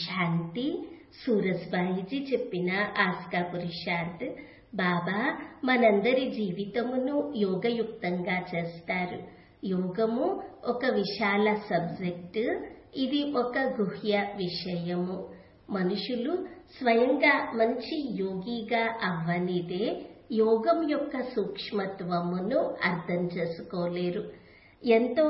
శాంతి సూరజ్బాయిజీ చెప్పిన ఆస్కా పురుషార్థ్ బాబా మనందరి జీవితమును యోగయుక్తంగా చేస్తారు యోగము ఒక విశాల సబ్జెక్ట్ ఇది ఒక గుహ్య విషయము మనుషులు స్వయంగా మంచి యోగిగా అవ్వనిదే యోగం యొక్క సూక్ష్మత్వమును అర్థం చేసుకోలేరు ఎంతో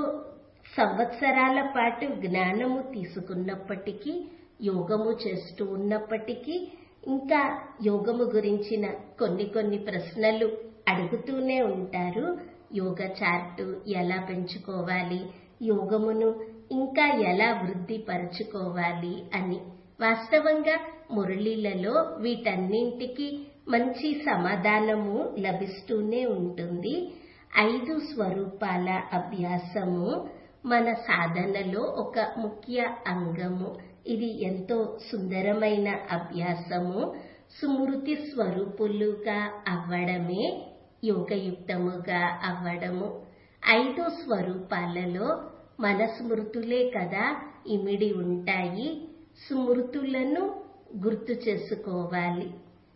సంవత్సరాల పాటు జ్ఞానము తీసుకున్నప్పటికీ యోగము చేస్తూ ఉన్నప్పటికీ ఇంకా యోగము గురించిన కొన్ని కొన్ని ప్రశ్నలు అడుగుతూనే ఉంటారు యోగ చార్టు ఎలా పెంచుకోవాలి యోగమును ఇంకా ఎలా వృద్ధి పరచుకోవాలి అని వాస్తవంగా మురళీలలో వీటన్నింటికి మంచి సమాధానము లభిస్తూనే ఉంటుంది ఐదు స్వరూపాల అభ్యాసము మన సాధనలో ఒక ముఖ్య అంగము ఇది ఎంతో సుందరమైన అభ్యాసము స్మృతి స్వరూపులుగా అవ్వడమే యోగయుక్తముగా అవ్వడము ఐదు స్వరూపాలలో మన స్మృతులే కదా ఇమిడి ఉంటాయి స్మృతులను గుర్తు చేసుకోవాలి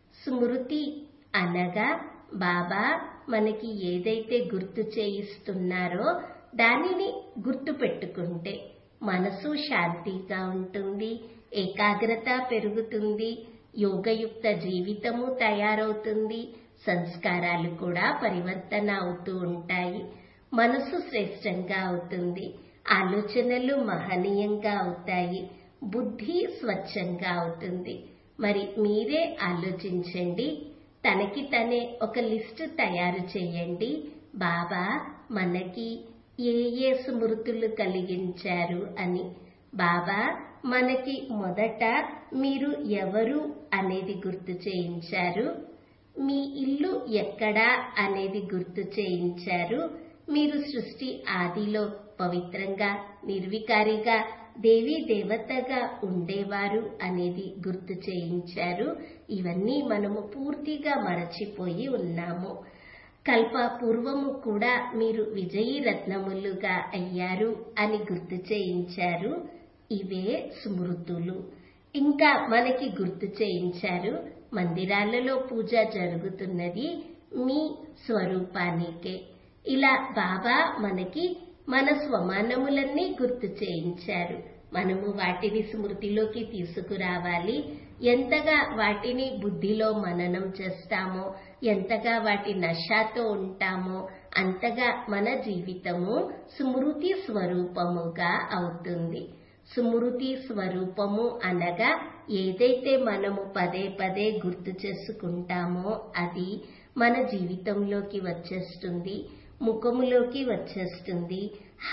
స్మృతి అనగా బాబా మనకి ఏదైతే గుర్తు చేయిస్తున్నారో దానిని గుర్తు పెట్టుకుంటే మనసు శాంతిగా ఉంటుంది ఏకాగ్రత పెరుగుతుంది యోగయుక్త జీవితము తయారవుతుంది సంస్కారాలు కూడా పరివర్తన అవుతూ ఉంటాయి మనసు శ్రేష్టంగా అవుతుంది ఆలోచనలు మహనీయంగా అవుతాయి బుద్ధి స్వచ్ఛంగా అవుతుంది మరి మీరే ఆలోచించండి తనకి తనే ఒక లిస్టు తయారు చేయండి బాబా మనకి ఏ ఏ స్మృతులు కలిగించారు అని బాబా మనకి మొదట మీరు ఎవరు అనేది గుర్తు చేయించారు మీ ఇల్లు ఎక్కడా అనేది గుర్తు చేయించారు మీరు సృష్టి ఆదిలో పవిత్రంగా నిర్వికారిగా దేవీ దేవతగా ఉండేవారు అనేది గుర్తు చేయించారు ఇవన్నీ మనము పూర్తిగా మరచిపోయి ఉన్నాము కల్ప పూర్వము కూడా మీరు విజయీ రత్నములుగా అయ్యారు అని గుర్తు చేయించారు ఇవే స్మృతులు ఇంకా మనకి గుర్తు చేయించారు మందిరాలలో పూజ జరుగుతున్నది మీ స్వరూపానికే ఇలా బాబా మనకి మన స్వమానములన్నీ గుర్తు చేయించారు మనము వాటిని స్మృతిలోకి తీసుకురావాలి ఎంతగా వాటిని బుద్ధిలో మననం చేస్తామో ఎంతగా వాటి నషాతో ఉంటామో అంతగా మన జీవితము స్మృతి స్వరూపముగా అవుతుంది స్మృతి స్వరూపము అనగా ఏదైతే మనము పదే పదే గుర్తు చేసుకుంటామో అది మన జీవితంలోకి వచ్చేస్తుంది ముఖములోకి వచ్చేస్తుంది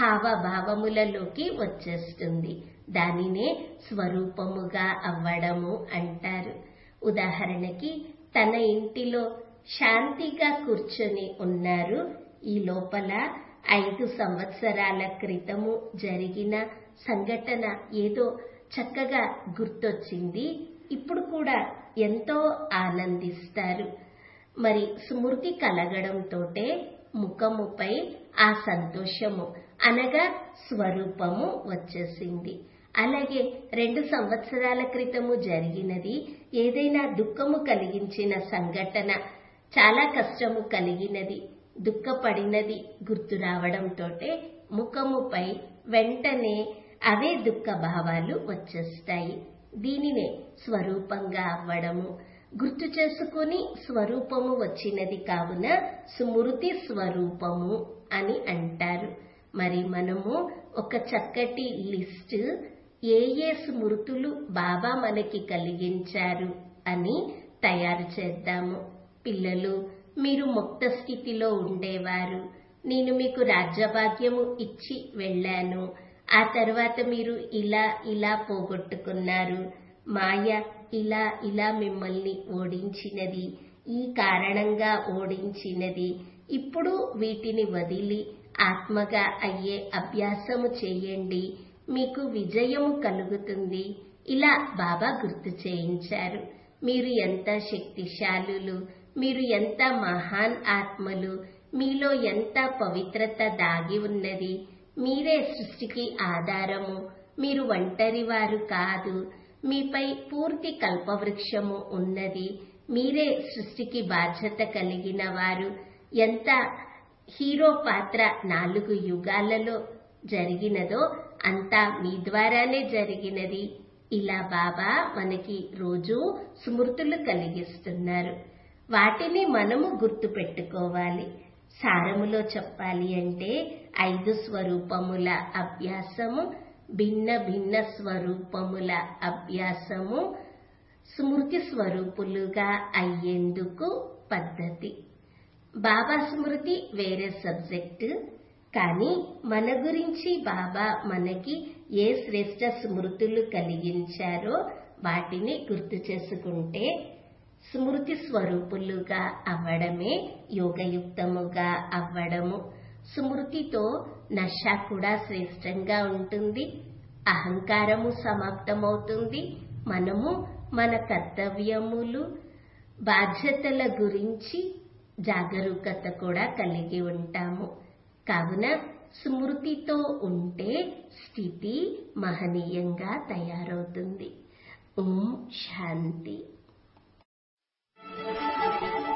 హావభావములలోకి వచ్చేస్తుంది దానినే స్వరూపముగా అవ్వడము అంటారు ఉదాహరణకి తన ఇంటిలో శాంతిగా కూర్చొని ఉన్నారు ఈ లోపల ఐదు సంవత్సరాల క్రితము జరిగిన సంఘటన ఏదో చక్కగా గుర్తొచ్చింది ఇప్పుడు కూడా ఎంతో ఆనందిస్తారు మరి స్మృతి కలగడంతోటే ముఖముపై ఆ సంతోషము అనగా స్వరూపము వచ్చేసింది అలాగే రెండు సంవత్సరాల క్రితము జరిగినది ఏదైనా దుఃఖము కలిగించిన సంఘటన చాలా కష్టము కలిగినది దుఃఖపడినది గుర్తు రావడంతోటే ముఖముపై వెంటనే అవే దుఃఖ భావాలు వచ్చేస్తాయి దీనినే స్వరూపంగా అవ్వడము గుర్తు చేసుకుని స్వరూపము వచ్చినది కావున స్మృతి స్వరూపము అని అంటారు మరి మనము ఒక చక్కటి లిస్ట్ ఏ ఏ స్మృతులు బాబా మనకి కలిగించారు అని తయారు చేద్దాము పిల్లలు మీరు ముక్త స్థితిలో ఉండేవారు నేను మీకు రాజ్యభాగ్యము ఇచ్చి వెళ్ళాను ఆ తర్వాత మీరు ఇలా ఇలా పోగొట్టుకున్నారు మాయ ఇలా ఇలా మిమ్మల్ని ఓడించినది ఈ కారణంగా ఓడించినది ఇప్పుడు వీటిని వదిలి ఆత్మగా అయ్యే అభ్యాసము చేయండి మీకు విజయము కలుగుతుంది ఇలా బాబా గుర్తు చేయించారు మీరు ఎంత శక్తిశాలులు మీరు ఎంత మహాన్ ఆత్మలు మీలో ఎంత పవిత్రత దాగి ఉన్నది మీరే సృష్టికి ఆధారము మీరు ఒంటరి వారు కాదు మీపై పూర్తి కల్పవృక్షము ఉన్నది మీరే సృష్టికి బాధ్యత కలిగిన వారు ఎంత హీరో పాత్ర నాలుగు యుగాలలో జరిగినదో అంతా మీ ద్వారానే జరిగినది ఇలా బాబా మనకి రోజు స్మృతులు కలిగిస్తున్నారు వాటిని మనము గుర్తు పెట్టుకోవాలి సారములో చెప్పాలి అంటే ఐదు స్వరూపముల అభ్యాసము భిన్న భిన్న స్వరూపముల అభ్యాసము స్మృతి స్వరూపులుగా అయ్యేందుకు పద్ధతి బాబా స్మృతి వేరే సబ్జెక్టు కానీ మన గురించి బాబా మనకి ఏ శ్రేష్ట స్మృతులు కలిగించారో వాటిని గుర్తు చేసుకుంటే స్మృతి స్వరూపులుగా అవ్వడమే యోగయుక్తముగా అవ్వడము స్మృతితో నష కూడా శ్రేష్టంగా ఉంటుంది అహంకారము సమాప్తమవుతుంది మనము మన కర్తవ్యములు బాధ్యతల గురించి జాగరూకత కూడా కలిగి ఉంటాము కావున స్మృతితో ఉంటే స్థితి మహనీయంగా తయారవుతుంది ఓం శాంతి